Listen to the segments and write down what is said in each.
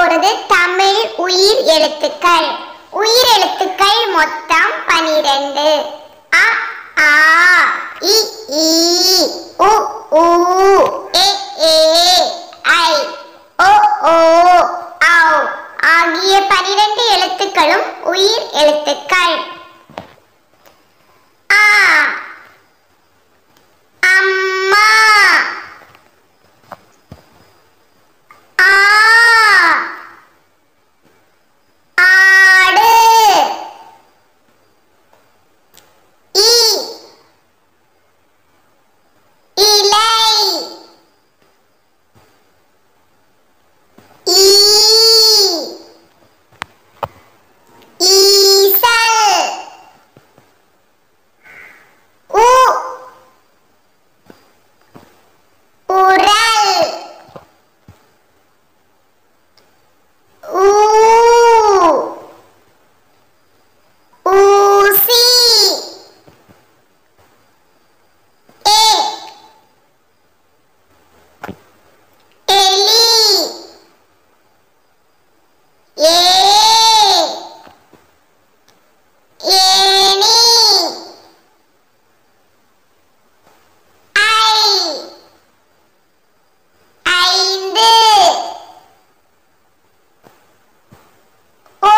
போறது தமிழ் உயிர் எழுத்துக்கள் உயிர் எழுத்துக்கள் மொத்தம் பனிரெண்டு அ ஆ இ ஈ உ ஊ எ ஏ ஐ ஓ ஓ ஔ ஆகிய பனிரெண்டு எழுத்துக்களும் உயிர் எழுத்துக்கள் ஆ அம்மா ஆ ஆடு இ இலை ஈ ஈசல் உ உரல் ஊ ஊசி ஏ எலி ஏ ஏனி ஐ ஐந்து ஓ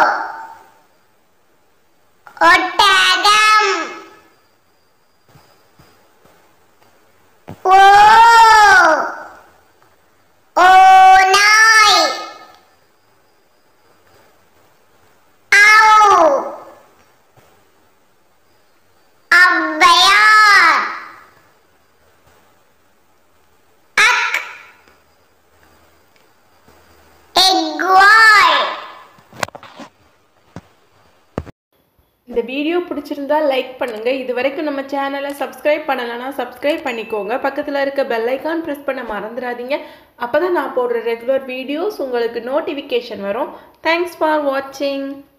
ஒட்டகம் ஓ ஓநாய் ஔ ஔவையார் அக் எக்வாள் இந்த வீடியோ பிடிச்சிருந்தா லைக் பண்ணுங்க இது வரைக்கும் நம்ம சேனலை சப்ஸ்கிரைப் பண்ணலைன்னா சப்ஸ்கிரைப் பண்ணிக்கோங்க பக்கத்தில் இருக்க பெல் ஐக்கான் ப்ரெஸ் பண்ண மறந்துடாதீங்க அப்போ தான் நான் போடுற ரெகுலர் வீடியோஸ் உங்களுக்கு நோட்டிஃபிகேஷன் வரும் தேங்க்ஸ் ஃபார் வாட்சிங்